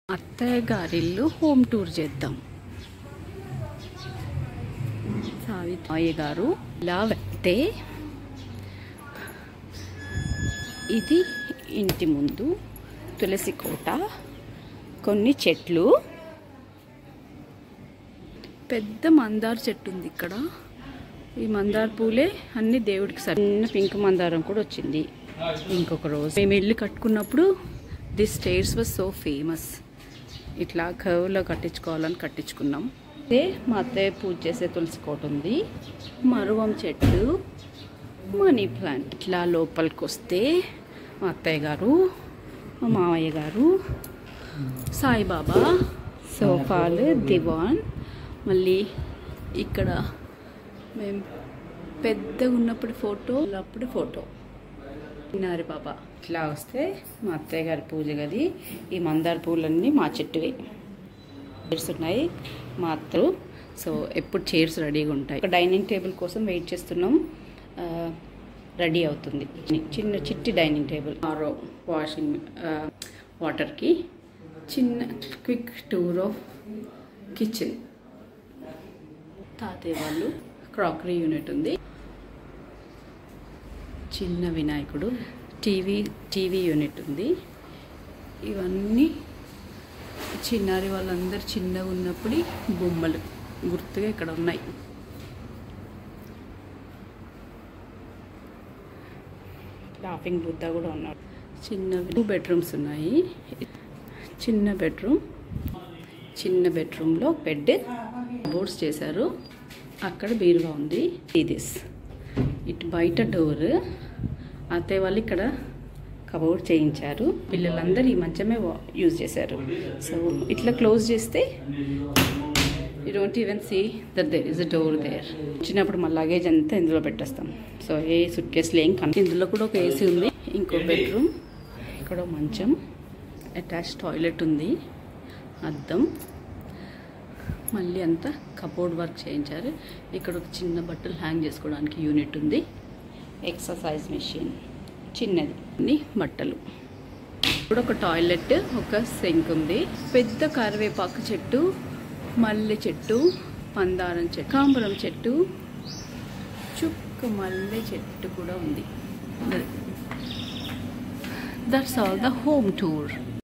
అత్తయ్య గారిల్లు home tour చేద్దాం సావిత్రయ్య గారు ఇలా వెళ్తే ఇది ఇంటి ముందు తులసి కోట కొన్ని చెట్లు పెద్ద మందార చెట్టు ఉంది ఇక్కడ ఈ మందార పూలే అన్ని దేవుడికి సన్న పింక్ మందారం కూడా వచ్చింది ఇంకొక రోజు మేము ఇల్లు కట్టుకున్నప్పుడు the stairs was so famous ఇట్లా కర్వ్లో కట్టించుకోవాలని కట్టించుకున్నాం ఇదే మా అత్తయ్య పూజ చేసే తులసి కోట ఉంది మరువం చెట్టు మనీ ప్లాంట్ ఇట్లా లోపలికి వస్తే మా అత్తయ్య గారు మా మామయ్య గారు సాయిబాబా సోఫాలు దివాన్ మళ్ళీ ఇక్కడ మేము పెద్దగా ఉన్నప్పుడు ఫోటో అప్పుడు ఫోటో చిన్నారి పాప ఇట్లా వస్తే మా అత్తయ్య గారి పూజ గది ఈ మందార పూలన్నీ మా చెట్టువే చైర్స్ ఉన్నాయి మా అత్తరు సో ఎప్పుడు చైర్స్ రెడీగా ఉంటాయి ఒక డైనింగ్ టేబుల్ కోసం వెయిట్ చేస్తున్నాం రెడీ అవుతుంది చిన్న చిట్టి డైనింగ్ టేబుల్ ఆరో వాషింగ్ వాటర్కి చిన్న క్విక్ టూర్ ఆఫ్ కిచెన్ తాతయ్య వాళ్ళు క్రాకరీ యూనిట్ ఉంది చిన్న వినాయకుడు టీవీ టీవీ యూనిట్ ఉంది ఇవన్నీ చిన్నారి వాళ్ళందరూ చిన్నగా ఉన్నప్పుడు బొమ్మలు గుర్తుగా ఇక్కడ ఉన్నాయి లాఫింగ్ బుద్ధ కూడా ఉన్నాడు చిన్న టూ బెడ్రూమ్స్ ఉన్నాయి చిన్న బెడ్రూమ్ చిన్న బెడ్రూమ్లో బెడ్ బోర్డ్స్ చేశారు అక్కడ బీరుగా ఉంది ఇదిస్ ఇటు బయట డోర్ అత్తయ్య వాళ్ళు ఇక్కడ కబోర్డ్ చేయించారు పిల్లలందరూ ఈ మంచమే యూజ్ చేశారు సో ఇట్లా క్లోజ్ చేస్తే you don't even see that there is a door there వచ్చినప్పుడు మా లగేజ్ అంతా ఇందులో పెట్టేస్తాం సో ఏ సుట్ కేసులు ఏం కన్ ఇందులో కూడా ఒక ఏసీ ఉంది ఇంకో బెడ్రూమ్ ఇక్కడ ఒక మంచం అటాచ్ టాయిలెట్ ఉంది అద్దం మళ్ళీ అంతా కబోర్డ్ వర్క్ చేయించారు ఇక్కడ ఒక చిన్న బట్టలు హ్యాంగ్ చేసుకోవడానికి యూనిట్ ఉంది ఎక్సర్సైజ్ మెషిన్ చిన్నది అన్ని బట్టలు ఇప్పుడు ఒక టాయిలెట్ ఒక సింక్ ఉంది పెద్ద కరివేపాకు చెట్టు మల్లె చెట్టు పందారం చెట్టు కాంబరం చెట్టు చుక్క మల్లె చెట్టు కూడా ఉంది that's all the home tour